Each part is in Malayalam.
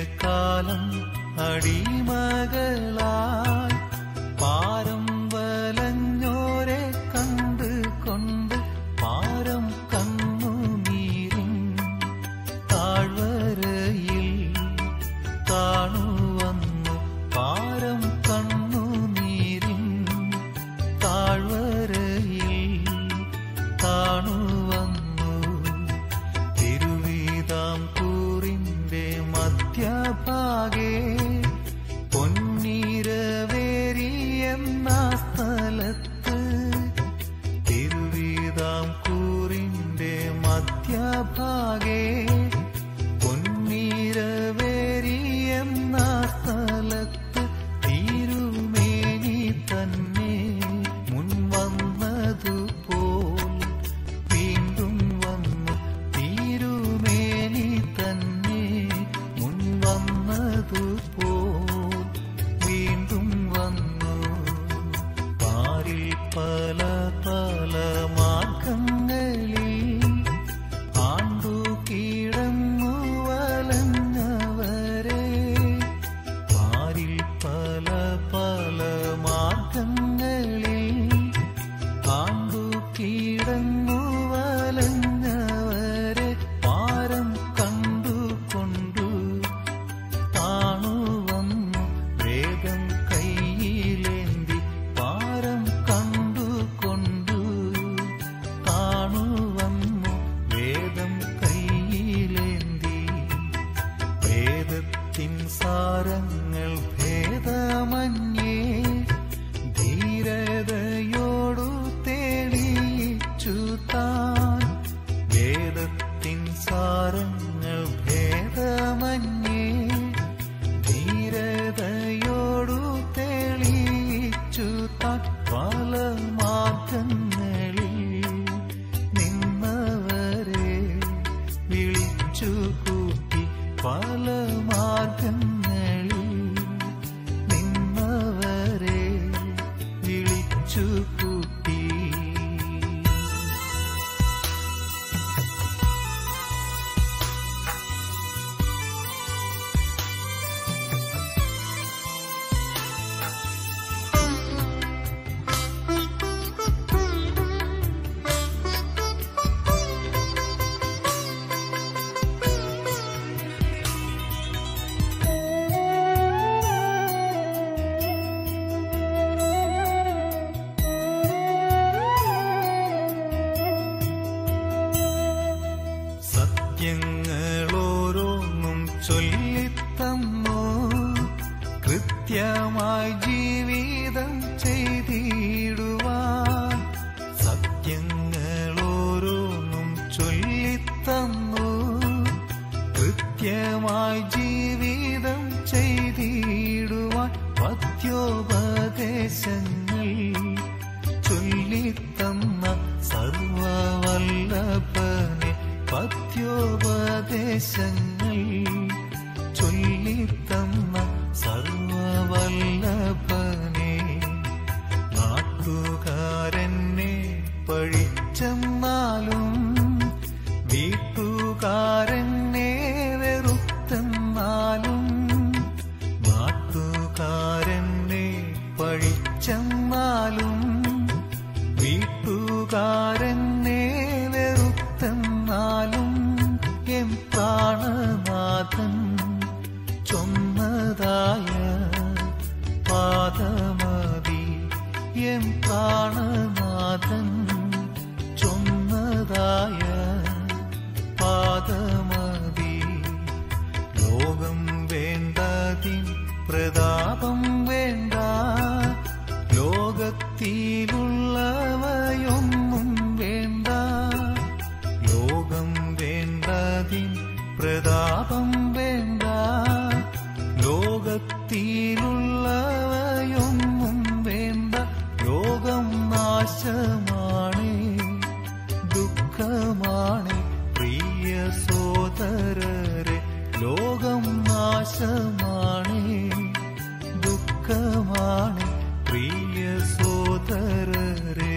കാലം അടിമകളായി പാരം വലഞ്ഞോരെ കണ്ട് കൊണ്ട് പാരം കണ്ണുനീരിൻ താഴ്വരയിൽ കാണുവന്നു പാരം കണ്ണുനീരിൻ താഴ്വരയിൽ കാണുവന്നു തിരുവിതാം കൂറിന്റെ മധ്യഭാഗേ പൊന്നീരവേരി എന്ന സ്ഥലത്ത് തിരുവിതാം കൂറിന്റെ മധ്യഭാഗേ പൊന്നീരവേരി എന്ന സ്ഥലത്ത് തിരുമേനി തന്നെ മുൻവന്നതുപോൽ വീണ്ടും വന്നു തിരുമേനി തന്നെ മുൻവന്നതുപോൽ വീണ്ടും വന്നു പാരിൽ പല പല മാർഗങ്ങളിൽ ആണ്ടു കീഴങ്ങു വലഞ്ഞവരെ പാരിൽ പല പല മാർഗങ്ങളിൽ ആണ്ടു കീഴങ്ങു വലഞ്ഞവരെ പാരം കണ്ടുകൊണ്ടു കാണുവന്നു വേഗം കയ്യിലേന്തി പാരം കണ്ടുകൊണ്ടു കാണുവന്നു വേദം കയ്യിലേന്തി വേദത്തിൻ സാരങ്ങൾ ഭേദമന്യേ ധീരതയോടു തെളിയിച്ചു താൻ വേദത്തിൻ സാരങ്ങൾ ഭേദമന്യേ ധീരതയോടു തെളിയിച്ചു താൻ പല മാർഗങ്ങളിൽ നിന്നവരെ വിളിച്ചു കൂട്ടി പല മാർഗങ്ങളിൽ നിന്നവരെ വിളിച്ചു കൂട്ടി സത്യങ്ങളോരോന്നും ചൊല്ലിത്തന്നു കൃത്യമായി ജീവിതം ചെയ്തിടുവാൻ സത്യങ്ങളോരോന്നും ചൊല്ലിത്തന്നു കൃത്യമായി ജീവിതം ചെയ്തിടുവാൻ പത്യോപദേശങ്ങൾ ചൊല്ലിത്തന്ന സർവവല്ലഭനെ പത്യോപദേശങ്ങൾ ചൊല്ലിത്തന്ന സർവവല്ലഭനെ നാട്ടുകാരനെ പഴിച്ചെന്നാലും വീട്ടുകാരനെ വെറുത്തെന്നാലും നാട്ടുകാരനെ പഴിച്ചെന്നാലും വീട്ടുകാരനെ വെറുത്തെന്നാലും എൻ പ്രാണനാഥൻ ചൊന്നതായ പാദമതി എൻ പ്രാണനാഥൻ ചൊന്നതായ പാദമതി ലോകം വേണ്ടതിൻ പ്രതാപം വേണ്ട ലോകത്തിലുള്ളവയൊന്നും വേണ്ട ലോകം വേണ്ടതിൻ പ്രതാപം വേണ്ട ലോകത്തിലുള്ളവയൊന്നും വേണ്ട ലോകം നാശമാണ് ദുഃഖമാണ് പ്രിയ സോദരരെ ലോകം നാശമാണ് ദുഃഖമാണ് പ്രിയ സോദരരെ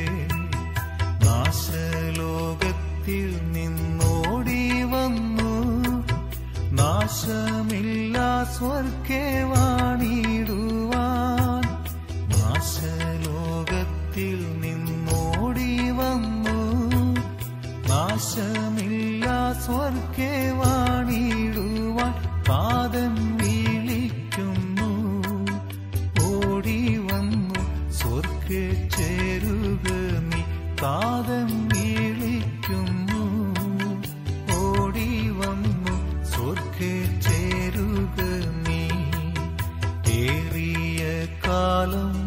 നാശലോകത്തിൽ നിന്നോടി വന്നു നാശ നാശമില്ല സ്വർഗേ വാണിടുവാൻ നാശലോകത്തിൽ നിന്നോടി വന്നു നാശമില്ല സ്വർഗേ വാണിടുവാൻ പാദം വീളിക്കുന്നു ഓടി വന്നു സ്വർഗ ചേരുക നീ പാദം വീളിക്കുന്നു ഓടി വന്നു സ്വർഗ ചേരുക നീ ഏറിയ കാലം